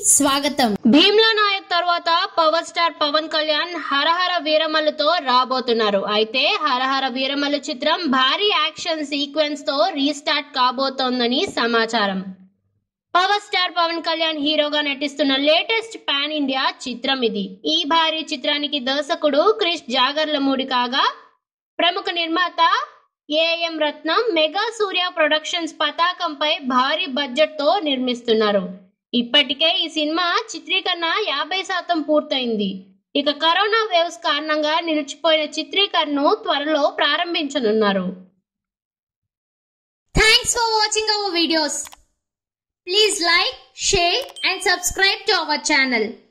స్వాగతం భీమ్లా నాయక్ తర్వాత Power Star Pawan Kalyan Harihara వీరమల్లుతో రాబోతున్నారు అయితే హరహర వీరమల్లు చిత్రం భారీ యాక్షన్ సీక్వెన్స్ తో రీస్టార్ట్ కాబోతోందని సమాచారం పవర్ స్టార్ పవన్ కళ్యాణ్ హీరోగా నటిస్తున్న లేటెస్ట్ పాన్ ఇండియా చిత్రం ఇది ఈ భారీ చిత్రానికి దర్శకుడు క్రిష్ జాగర్లమూడి కాగా ప్రముఖ నిర్మాత AM Ratnam Mega Surya Productions పతాకంపై భారీ బడ్జెట్ తో నిర్మిస్తున్నారు ఇప్పటికే ఈ సినిమా చిత్రీకరణ యాభై శాతం పూర్తయింది ఇక కరోనా వేవ్స్ కారణంగా నిలిచిపోయిన చిత్రీకరణను త్వరలో ప్రారంభించనున్నారు thanks for watching our videos please like share and subscribe to our channel